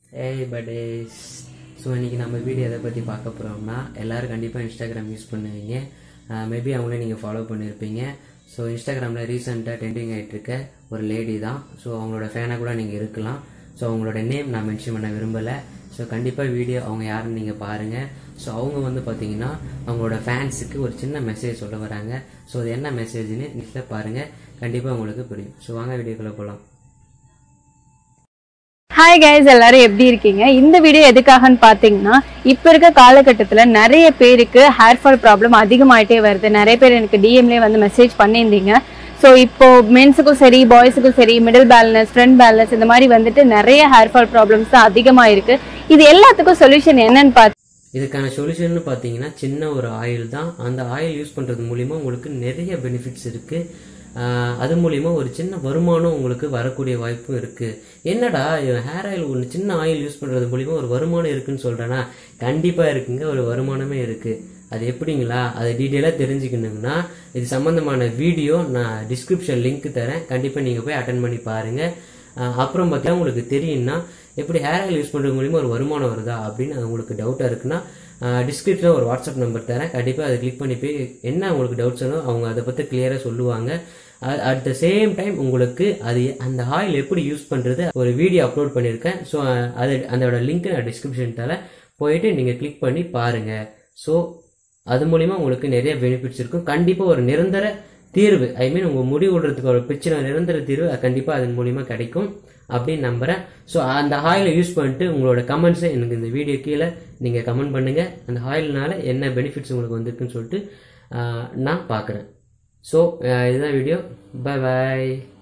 ஏய் படேஸ் ஸோ இன்றைக்கி நம்ம வீடியோ எதை பற்றி பார்க்க போகிறோம்னா எல்லோரும் கண்டிப்பாக இன்ஸ்டாகிராம் யூஸ் பண்ணுவீங்க மேபி அவங்களே நீங்கள் ஃபாலோ பண்ணியிருப்பீங்க ஸோ இன்ஸ்டாகிராமில் ரீசெண்டாக ட்ரெண்டிங் ஆகிட்டு இருக்க ஒரு லேடி தான் ஸோ அவங்களோட ஃபேனாக கூட நீங்கள் இருக்கலாம் ஸோ அவங்களோட நேம் நான் மென்ஷன் பண்ண விரும்பலை ஸோ கண்டிப்பாக வீடியோ அவங்க யாருன்னு நீங்கள் பாருங்கள் ஸோ அவங்க வந்து பார்த்தீங்கன்னா அவங்களோட ஃபேன்ஸுக்கு ஒரு சின்ன மெசேஜ் சொல்ல வராங்க ஸோ அது என்ன மெசேஜ்னு நீங்களே பாருங்கள் கண்டிப்பாக உங்களுக்கு புரியும் ஸோ வாங்க வீடியோக்குள்ளே போகலாம் ஹாய் கைஸ் எல்லாரும் எப்படி இருக்கீங்க இந்த வீடியோ எதுக்காகன்னு பாத்தீங்கன்னா இப்ப இருக்க காலகட்டத்துல நிறைய பேருக்கு ஹேர் ஃபால் ப்ராப்ளம் அதிகமாயிட்டே வருது நிறைய பேர் எனக்கு டிஎம்லேயே வந்து மெசேஜ் பண்ணியிருந்தீங்க ஸோ இப்போ மென்ஸுக்கும் சரி பாய்ஸுக்கும் சரி மிடில் பேலன்ஸ் ஃப்ரண்ட் பேலன்ஸ் இந்த மாதிரி வந்துட்டு நிறைய ஹேர் ஃபால் ப்ராப்ளம்ஸ் தான் அதிகமா இருக்கு இது எல்லாத்துக்கும் சொல்யூஷன் என்னன்னு பார்த்து இதுக்கான சொல்யூஷன் பார்த்தீங்கன்னா சின்ன ஒரு ஆயில் தான் அந்த ஆயில் யூஸ் பண்ணுறது மூலிமா உங்களுக்கு நிறைய பெனிஃபிட்ஸ் இருக்குது அது மூலிமா ஒரு சின்ன வருமானம் உங்களுக்கு வரக்கூடிய வாய்ப்பும் இருக்குது என்னடா ஹேர் ஆயில் ஒன்று சின்ன ஆயில் யூஸ் பண்ணுறது மூலிமா ஒரு வருமானம் இருக்குன்னு சொல்கிறேன்னா கண்டிப்பாக இருக்குங்க ஒரு வருமானமே இருக்குது அது எப்படிங்களா அதை டீட்டெயிலாக தெரிஞ்சுக்கணுங்கன்னா இது சம்மந்தமான வீடியோ நான் டிஸ்கிரிப்ஷன் லிங்க் தரேன் கண்டிப்பாக நீங்கள் போய் அட்டன் பண்ணி பாருங்கள் அஹ் அப்புறம் பார்த்தீங்கன்னா உங்களுக்கு தெரியும்னா எப்படி ஹேர் ஆயில் யூஸ் பண்ணுறது மூலிமா ஒரு வருமானம் வருதா அப்படின்னு உங்களுக்கு டவுட்டாக இருக்குன்னா டிஸ்கிரிப்ஷனில் ஒரு வாட்ஸ்அப் நம்பர் தரேன் கண்டிப்பாக அதை கிளிக் பண்ணி போய் என்ன உங்களுக்கு டவுட்ஸ் வேணும் அவங்க அதை பற்றி கிளியராக சொல்லுவாங்க அட் த சேம் டைம் உங்களுக்கு அது அந்த ஆயில் எப்படி யூஸ் பண்ணுறது ஒரு வீடியோ அப்லோட் பண்ணியிருக்கேன் ஸோ அது அதோட லிங்க் நான் டிஸ்கிரிப்ஷன் தரேன் போயிட்டு நீங்கள் கிளிக் பண்ணி பாருங்கள் ஸோ அது மூலிமா உங்களுக்கு நிறைய பெனிஃபிட்ஸ் இருக்கும் கண்டிப்பாக ஒரு நிரந்தர தீர்வு ஐ மீன் உங்கள் முடி விடுறதுக்கு ஒரு பிரச்சனை நிரந்தர தீர்வு கண்டிப்பாக அதன் மூலிமா கிடைக்கும் அப்படின்னு நம்புகிறேன் ஸோ அந்த ஆயிலை யூஸ் பண்ணிட்டு உங்களோட கமெண்ட்ஸை எனக்கு இந்த வீடியோ கீழே நீங்கள் கமெண்ட் பண்ணுங்கள் அந்த ஆயில்னால என்ன பெனிஃபிட்ஸ் உங்களுக்கு வந்திருக்குன்னு சொல்லிட்டு ஆஹ், நான் பார்க்குறேன் ஸோ இதுதான் வீடியோ பை பாய்